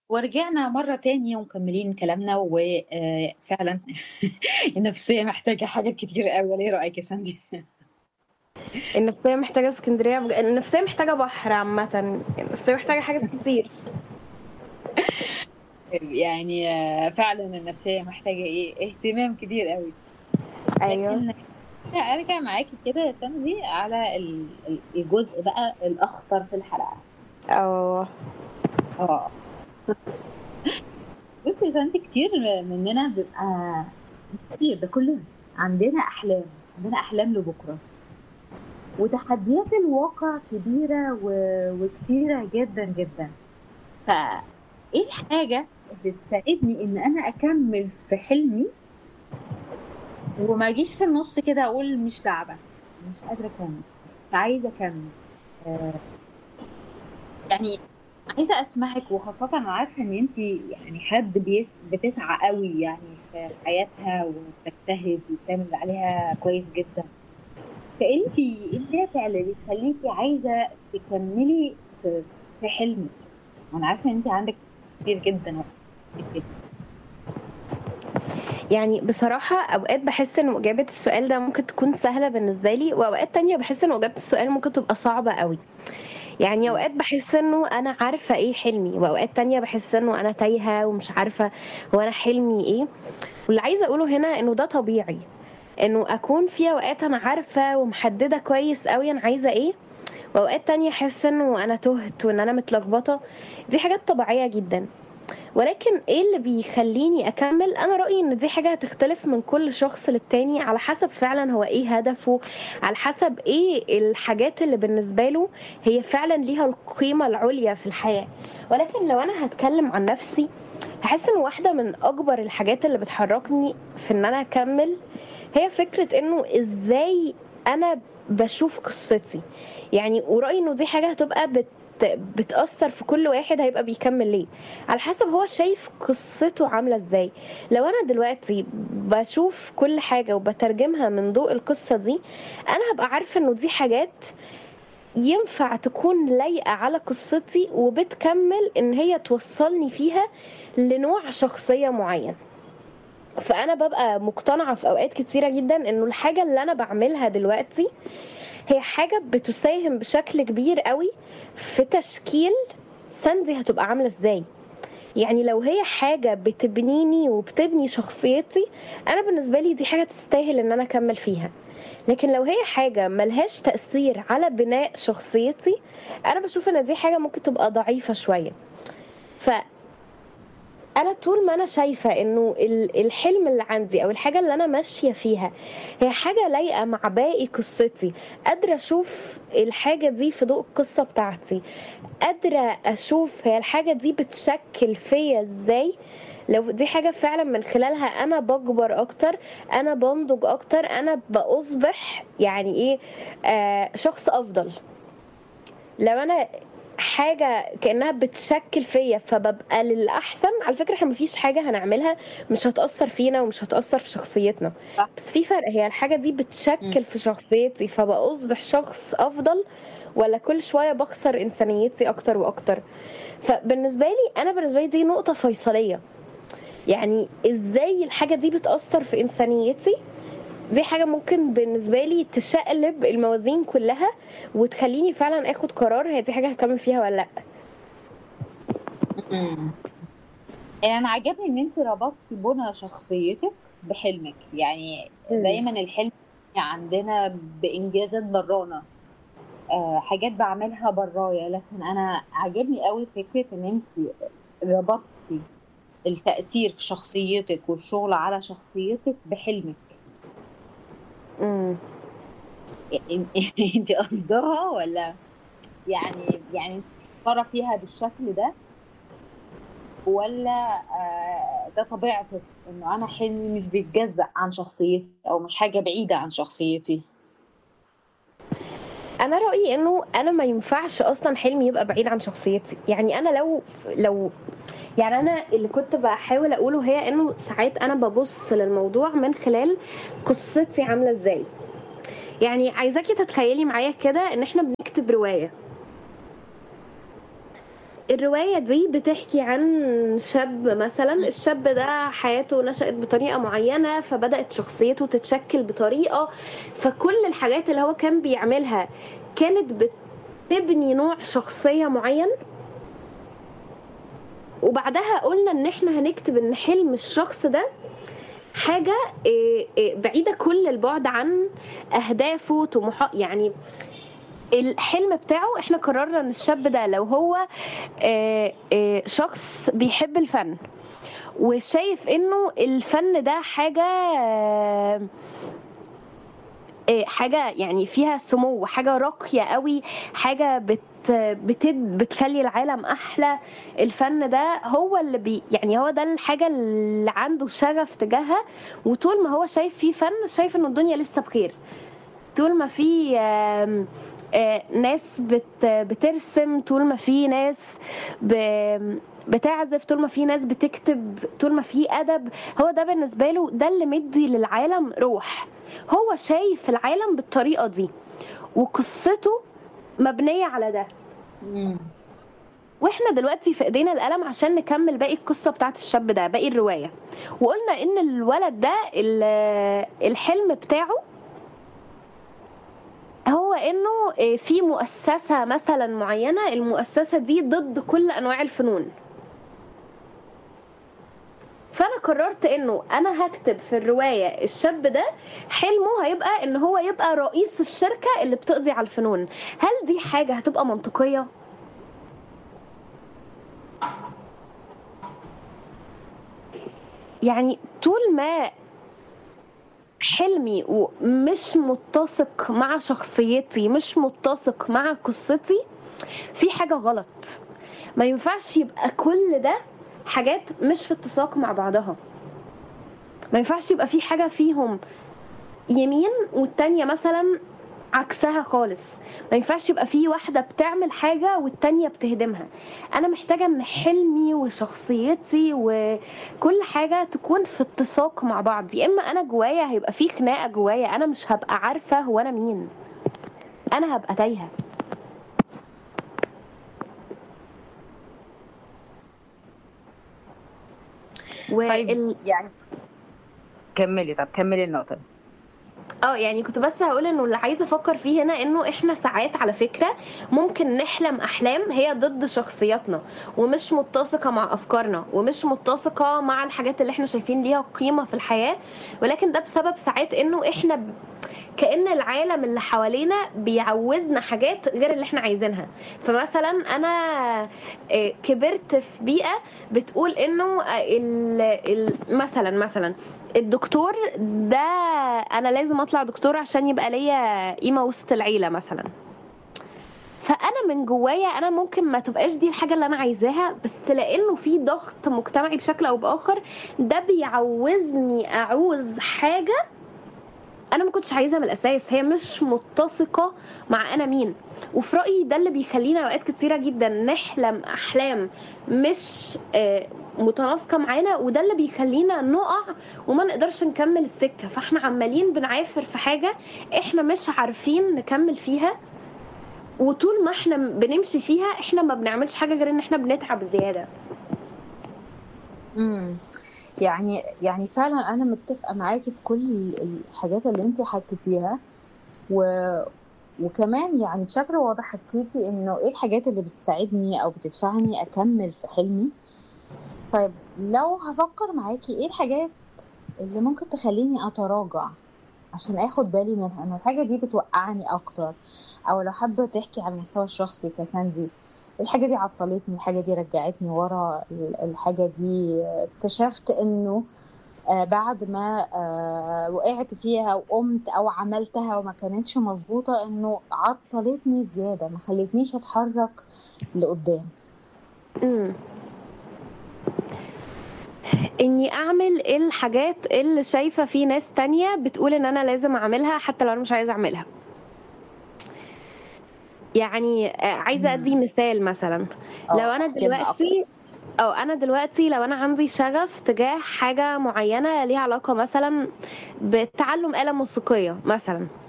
ورجعنا مرة تاني ومكملين كلامنا وفعلا النفسية محتاجة حاجات كتير أوي ولا إيه رأيك يا ساندي؟ النفسية محتاجة اسكندرية بج... النفسية محتاجة بحر عامة النفسية محتاجة حاجات كتير يعني آه، فعلا النفسية محتاجة إيه اهتمام كتير أوي ايوه لكن أرجع معاكي كده يا ساندي على ال- ال- الجزء بقى الأخطر في الحلقة اه اه بصي يا ساندي كتير مننا بيبقى مش كتير ده كلنا عندنا أحلام عندنا أحلام لبكرة وتحديات الواقع كبيرة و... وكتيرة جدا جدا فإيه الحاجة اللي تساعدني إن أنا أكمل في حلمي وما أجيش في النص كده أقول مش لعبة مش قادرة أكمل مش عايزة أكمل آه، يعني عايزة أسمعك وخاصة أنا عارفة إن أنت يعني حد بيس بتسعى قوي يعني في حياتها وبتجتهد وبتعمل اللي عليها كويس جدا فانت ايه الدافع اللي بيخليكي عايزه تكملي في في حلمك انا عارفه ان انت عندك كتير جدا وقت كتير جدا يعني بصراحة أوقات بحس إن إجابة السؤال ده ممكن تكون سهلة بالنسبة لي وأوقات تانية بحس إن إجابة السؤال ممكن تبقى صعبة قوي يعني أوقات بحس إنه أنا عارفة إيه حلمي وأوقات تانية بحس إنه أنا تايهة ومش عارفة هو أنا حلمي إيه واللي عايزة أقوله هنا إنه ده طبيعي إنه أكون في أوقات أنا عارفة ومحددة كويس قوي أنا عايزة إيه وأوقات تانية أحس إنه أنا تهت وإن أنا متلخبطة دي حاجات طبيعية جدا ولكن ايه اللي بيخليني اكمل انا رايي ان دي حاجه هتختلف من كل شخص للتاني على حسب فعلا هو ايه هدفه على حسب ايه الحاجات اللي بالنسبه له هي فعلا ليها القيمه العليا في الحياه ولكن لو انا هتكلم عن نفسي هحس ان واحده من اكبر الحاجات اللي بتحركني في ان انا اكمل هي فكره انه ازاي انا بشوف قصتي يعني ورايي انه دي حاجه هتبقى بت بتأثر في كل واحد هيبقى بيكمل ليه على حسب هو شايف قصته عاملة ازاي لو انا دلوقتي بشوف كل حاجة وبترجمها من ضوء القصة دي انا هبقى عارفة انه دي حاجات ينفع تكون لايقة على قصتي وبتكمل ان هي توصلني فيها لنوع شخصية معين فانا ببقى مقتنعة في اوقات كتيرة جدا انه الحاجة اللي انا بعملها دلوقتي هي حاجة بتساهم بشكل كبير قوي في تشكيل ساندي هتبقى عاملة ازاي يعني لو هي حاجة بتبنيني وبتبني شخصيتي أنا بالنسبة لي دي حاجة تستاهل إن أنا أكمل فيها لكن لو هي حاجة ملهاش تأثير على بناء شخصيتي أنا بشوف إن دي حاجة ممكن تبقى ضعيفة شوية ف انا طول ما انا شايفه انه ال- الحلم اللي عندي او الحاجه اللي انا ماشيه فيها هي حاجه لايقه مع باقي قصتي قادره اشوف الحاجه دي في ضوء القصه بتاعتي قادره اشوف هي الحاجه دي بتشكل فيا ازاي لو دي حاجه فعلا من خلالها انا بكبر اكتر انا بنضج اكتر انا بأصبح يعني ايه آه شخص افضل لو انا حاجه كانها بتشكل فيا فببقى للاحسن على فكره احنا مفيش حاجه هنعملها مش هتاثر فينا ومش هتاثر في شخصيتنا صح. بس في فرق هي الحاجه دي بتشكل في شخصيتي فبأصبح شخص افضل ولا كل شويه بخسر انسانيتي اكتر واكتر فبالنسبه لي انا بالنسبه لي دي نقطه فيصليه يعني ازاي الحاجه دي بتاثر في انسانيتي دي حاجه ممكن بالنسبه لي تشقلب الموازين كلها وتخليني فعلا اخد قرار هي دي حاجه هكمل فيها ولا لا أمم. يعني انا عجبني ان انت ربطتي بنى شخصيتك بحلمك يعني دايما الحلم عندنا بانجازات برانا آه، حاجات بعملها برايا لكن انا عجبني قوي فكره ان انت ربطتي التأثير في شخصيتك والشغل على شخصيتك بحلمك امم انت قصدها ولا يعني يعني انت مفكرة فيها بالشكل ده ولا آه، ده طبيعتك انه انا حلمي مش بيتجزأ عن شخصيتي او مش حاجة بعيدة عن شخصيتي انا رايي انه انا ما ينفعش اصلا حلمي يبقى بعيد عن شخصيتي يعني انا لو لو يعني انا اللي كنت بحاول اقوله هي انه ساعات انا ببص للموضوع من خلال قصتي عامله ازاي يعني عايزاكي تتخيلي معايا كده ان احنا بنكتب روايه الرواية دي بتحكي عن شاب مثلا الشاب ده حياته نشأت بطريقة معينة فبدأت شخصيته تتشكل بطريقة فكل الحاجات اللي هو كان بيعملها كانت بتبني نوع شخصية معين وبعدها قلنا ان احنا هنكتب ان حلم الشخص ده حاجة إيه، إيه، بعيدة كل البعد عن أهدافه طموحات يعني الحلم بتاعه احنا قررنا ان الشاب ده لو هو آه، آه، شخص بيحب الفن وشايف انه الفن ده حاجة آه، آه، حاجة يعني فيها سمو حاجة راقية قوي حاجة بت بتد بتخلي العالم احلى الفن ده هو اللي بي يعني هو ده الحاجه اللي عنده شغف تجاهها وطول ما هو شايف فيه فن شايف ان الدنيا لسه بخير طول ما في آم، آه، ناس بت بترسم طول ما في ناس ب- بتعزف طول ما في ناس بتكتب طول ما في ادب هو ده بالنسبه له ده اللي مدي للعالم روح هو شايف العالم بالطريقه دي وقصته مبنيه على ده مم. واحنا دلوقتي في ايدينا القلم عشان نكمل باقي القصه بتاعت الشاب ده باقي الروايه وقلنا ان الولد ده ال- الحلم بتاعه هو انه إيه، في مؤسسه مثلا معينه المؤسسه دي ضد كل انواع الفنون فانا قررت انه انا هكتب في الروايه الشاب ده حلمه هيبقى ان هو يبقى رئيس الشركه اللي بتقضي على الفنون هل دي حاجه هتبقى منطقيه يعني طول ما حلمي ومش متسق مع شخصيتي مش متسق مع قصتي في حاجة غلط ما ينفعش يبقى كل ده حاجات مش في اتساق مع بعضها ما ينفعش يبقى في حاجة فيهم يمين والتانية مثلا عكسها خالص ما ينفعش يبقى في واحدة بتعمل حاجة والتانية بتهدمها أنا محتاجة إن حلمي وشخصيتي وكل حاجة تكون في اتساق مع بعض يا إما أنا جوايا هيبقى في خناقة جوايا أنا مش هبقى عارفة هو أنا مين أنا هبقى تايهة طيب وال... يعني كملي طب كملي النقطة دي اه يعني كنت بس هقول انه اللي عايزه افكر فيه هنا انه احنا ساعات على فكره ممكن نحلم احلام هي ضد شخصياتنا ومش متسقه مع افكارنا ومش متسقه مع الحاجات اللي احنا شايفين ليها قيمه في الحياه ولكن ده بسبب ساعات انه احنا ب... كأن العالم اللي حوالينا بيعوزنا حاجات غير اللي احنا عايزينها فمثلا انا آه، كبرت في بيئة بتقول انه آه، ال... ال... مثلا مثلا الدكتور ده انا لازم اطلع دكتور عشان يبقى ليا قيمة وسط العيلة مثلا فانا من جوايا انا ممكن ما تبقاش دي الحاجه اللي انا عايزاها بس لانه في ضغط مجتمعي بشكل او باخر ده بيعوزني اعوز حاجه انا ما كنتش عايزها من الاساس هي مش متسقه مع انا مين وفي رايي ده اللي بيخلينا اوقات كتيره جدا نحلم احلام مش آه، متناسقه معانا وده اللي بيخلينا نقع وما نقدرش نكمل السكه فاحنا عمالين بنعافر في حاجه احنا مش عارفين نكمل فيها وطول ما احنا بنمشي فيها احنا ما بنعملش حاجه غير ان احنا بنتعب زياده امم يعني يعني فعلا انا متفقه معاكي في كل الحاجات اللي انت حكيتيها و... وكمان يعني بشكل واضح حكيتي انه ايه الحاجات اللي بتساعدني او بتدفعني اكمل في حلمي طيب لو هفكر معاكي ايه الحاجات اللي ممكن تخليني اتراجع عشان اخد بالي منها ان الحاجه دي بتوقعني اكتر او لو حابه تحكي على المستوى الشخصي كساندي الحاجه دي عطلتني الحاجه دي رجعتني ورا ال- الحاجه دي اكتشفت انه آه، بعد ما آه، وقعت فيها وقمت او عملتها وما كانتش مظبوطه انه عطلتني زياده ما خلتنيش اتحرك لقدام امم اني اعمل الحاجات اللي شايفه في ناس تانية بتقول ان انا لازم اعملها حتى لو انا مش عايزه اعملها يعني آه، عايزه ادي مم. مثال مثلا اه لو انا احكي لنا اكتر دلوقتي او انا دلوقتي لو انا عندي شغف تجاه حاجه معينه ليها علاقه مثلا بتعلم آلة موسيقيه مثلا